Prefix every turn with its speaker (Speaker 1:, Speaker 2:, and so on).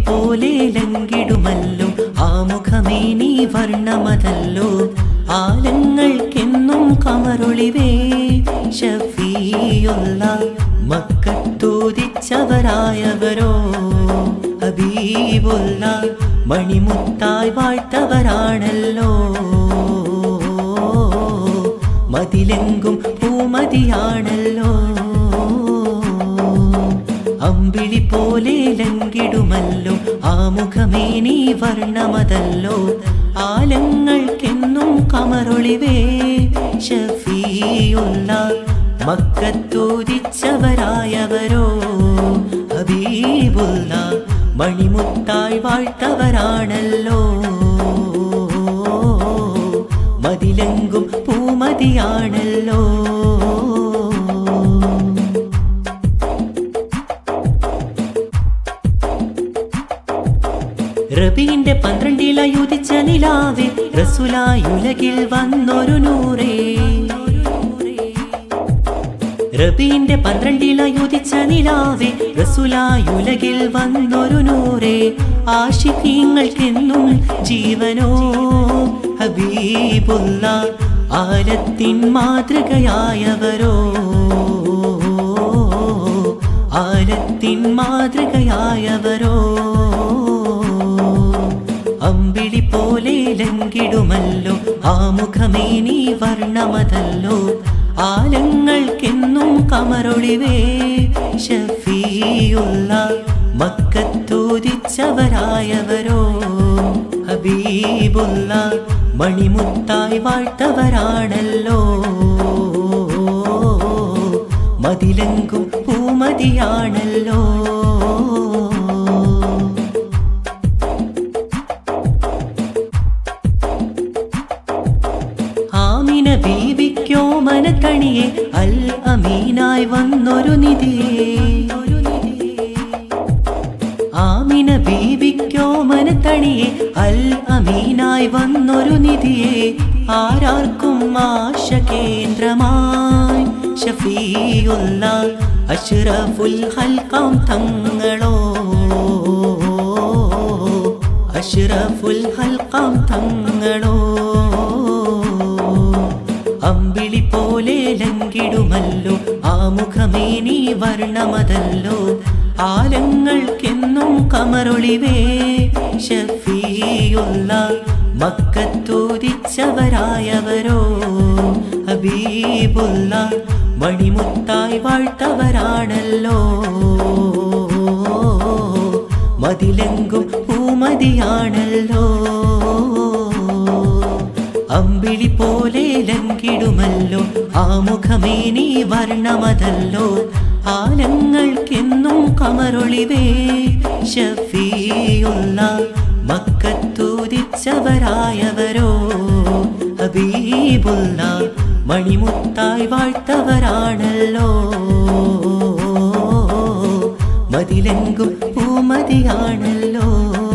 Speaker 1: പോലെ ലങ്കിടുമല്ലോ ആമുഖമേ നീ വർണ്ണമതല്ലോ ആലങ്ങൾക്കെന്നും കമറുളിവേ ഷഫീയുള്ള മക്കത്തൂതിച്ചവരായവരോ ഹബീബുള്ള മണിമുത്തായി വാഴ്ത്തവരാണല്ലോ മതിലെങ്കും പൂമതിയാണല്ലോ അമ്പിളി പോലെ ലങ്കിടുമല്ലോ ആമുഖമേ നീ വർണ്ണമതല്ലോ ആലങ്ങൾക്കെന്നും കമറൊളിവേ ഷഫീയുള്ള മക്കത്തൂതിച്ചവരായവരോ ഹബീബുള്ള മണിമുത്തായി വാഴ്ത്തവരാണല്ലോ മതിലെങ്കും പൂമതിയാണല്ലോ റബീന്റെ പന്ത്രണ്ടിലയുദിച്ച നിലാവേ റസുലായുലകിൽ വന്നൊരു നൂറേ റബീന്റെ പന്ത്രണ്ടിലയുദിച്ച നിലാവേ റസുലായുലകിൽ വന്നൊരു നൂറേ ആശിക്കീങ്ങൾക്കെന്നും ജീവനോ ഹബീബുള്ള ആലത്തിൻ മാതൃകയായവരോ ആലത്തിൻ മാതൃകയായവരോ അമ്പിളി പോലെ ലങ്കിടുമല്ലോ ആമുഖമേ നീ വർണ്ണമതല്ലോ ആലങ്ങൾക്കെന്നും കമറൊളിവേ ഷഫീയുള്ള മക്കത്തൂതിച്ചവരായവരോ ഹബീബുള്ള മണിമുത്തായി വാഴ്ത്തവരാണല്ലോ മതിലെങ്കും പൂമതിയാണല്ലോ ആമിന ബീവിക്കോ മനത്തണിയെ അൽ അമീനായി വന്നൊരു നിധിയേ ആമിന ബീവിക്കോ മനത്തണിയെ അൽ അമീനായി വന്നൊരു നിധിയെ ആരാർക്കും ആശ കേന്ദ്രമായി ഷഫീയുള്ള അഷ്റഫുൽ ഹൽക്കാം തങ്ങളോ അഷ്റഫുൽ ഹൽക്കാം തങ്ങളോ അമ്പിളി പോലെ ലങ്കിടുമല്ലോ ആമുഖമേ നീ വർണ്ണമതല്ലോ ആലങ്ങൾക്കെന്നും കമറൊളിവേ ഷഫീയുള്ള മക്കത്തൂതിച്ചവരായവരോ ഹബീബുള്ള മണിമുത്തായി വാഴ്ത്തവരാണല്ലോ മതിലെങ്കും പൂമതിയാണല്ലോ അമ്പിളി പോലെ ലങ്കിടുമല്ലോ ആമുഖമേ നീ വർണ്ണമതല്ലോ ആലങ്ങൾക്കെന്നും കമറൊളിവേ ഷഫീയുള്ള മക്കത്തൂതിച്ചവരായവരോ ഹബീബുള്ള മണിമുത്തായി വാഴ്ത്തവരാണല്ലോ മതിലെങ്കും പൂമതിയാണല്ലോ